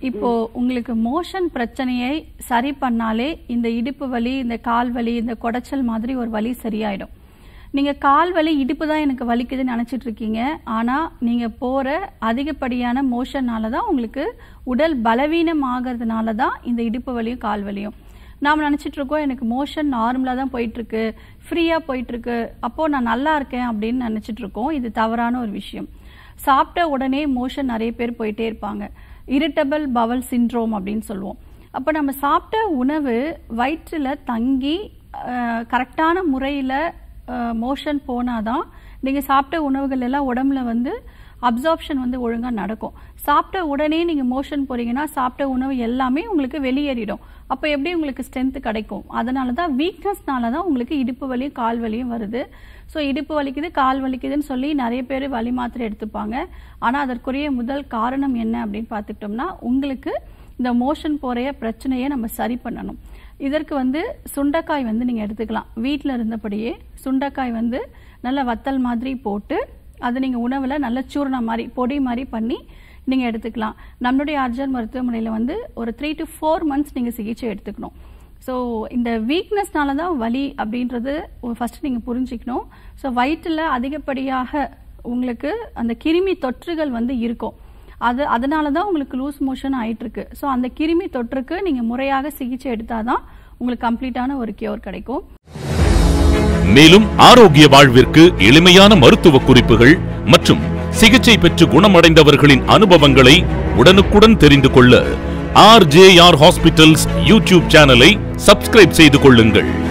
இப்போ உங்களுக்கு மோஷன் பிரச்சனையை சரி பண்ணாலே இந்த இடுப்பு வலி இந்த கால் வலி இந்த குடைச்சல் மாதிரி ஒரு வலி சரியாயிடும் நீங்க கால் வலி இடுப்பு தான் எனக்கு வலிக்குதுன்னு நினைச்சிட்டு இருக்கீங்க ஆனா நீங்க போற அதிகப்படியான மோஷனால தான் உங்களுக்கு உடல் பலவீனம் ஆகிறதுனால தான் இந்த இடுப்பு வலியும் கால் வலியும் நாம் நினைச்சிட்டு இருக்கோம் எனக்கு மோஷன் நார்மலாக தான் போயிட்டு இருக்கு ஃப்ரீயா போயிட்டு இருக்கு அப்போ நான் நல்லா இருக்கேன் அப்படின்னு நினைச்சிட்டு இருக்கோம் இது தவறான ஒரு விஷயம் சாப்பிட்ட உடனே மோஷன் நிறைய பேர் போயிட்டே இருப்பாங்க இரிட்டபிள் பவல் சிண்ட்ரோம் அப்படின்னு சொல்லுவோம் அப்போ நம்ம சாப்பிட்ட உணவு வயிற்றில் தங்கி கரெக்டான முறையில் மோஷன் போனாதான் நீங்கள் சாப்பிட்ட உணவுகள் எல்லாம் உடம்புல வந்து அப்சார்ப்ஷன் வந்து ஒழுங்காக நடக்கும் சாப்பிட்ட உடனே நீங்கள் மோஷன் போறீங்கன்னா சாப்பிட்ட உணவு எல்லாமே உங்களுக்கு வெளியேறிடும் அப்போ எப்படி உங்களுக்கு ஸ்ட்ரென்த் கிடைக்கும் அதனால தான் வீக்னஸ்னால தான் உங்களுக்கு இடுப்பு வலியும் கால் வலியும் வருது ஸோ இடுப்பு வலிக்குது கால் வலிக்குதுன்னு சொல்லி நிறைய பேர் வலி மாத்திரை எடுத்துப்பாங்க ஆனால் அதற்குரிய முதல் காரணம் என்ன அப்படின்னு பார்த்துக்கிட்டோம்னா உங்களுக்கு இந்த மோஷன் போறைய பிரச்சனையை நம்ம சரி பண்ணணும் இதற்கு வந்து சுண்டைக்காய் வந்து நீங்கள் எடுத்துக்கலாம் வீட்டில் இருந்தபடியே சுண்டைக்காய் வந்து நல்ல வத்தல் மாதிரி போட்டு அது நீங்கள் உணவில் நல்ல சூர்ணம் மாதிரி பொடி மாதிரி பண்ணி நீங்கள் எடுத்துக்கலாம் நம்மளுடைய அர்ஜன் மருத்துவமனையில் வந்து ஒரு த்ரீ டு ஃபோர் மந்த்ஸ் நீங்கள் சிகிச்சை எடுத்துக்கணும் ஸோ இந்த வீக்னஸ்னால தான் வலி அப்படின்றது ஃபர்ஸ்ட் நீங்கள் புரிஞ்சுக்கணும் ஸோ வயிற்றில் அதிகப்படியாக உங்களுக்கு அந்த கிருமி தொற்றுகள் வந்து இருக்கும் அது அதனால தான் உங்களுக்கு லூஸ் மோஷன் ஆயிட்டு இருக்கு ஸோ அந்த கிருமி தொற்றுக்கு நீங்கள் முறையாக சிகிச்சை எடுத்தாதான் உங்களுக்கு கம்ப்ளீட்டான ஒரு கியூர் கிடைக்கும் மேலும் ஆரோக்கிய வாழ்விற்கு எளிமையான மருத்துவ குறிப்புகள் மற்றும் சிகிச்சை பெற்று குணமடைந்தவர்களின் அனுபவங்களை உடனுக்குடன் தெரிந்து கொள்ள ஆர்ஜேஆர் ஹாஸ்பிட்டல்ஸ் யூடியூப் சேனலை சப்ஸ்கிரைப் செய்து கொள்ளுங்கள்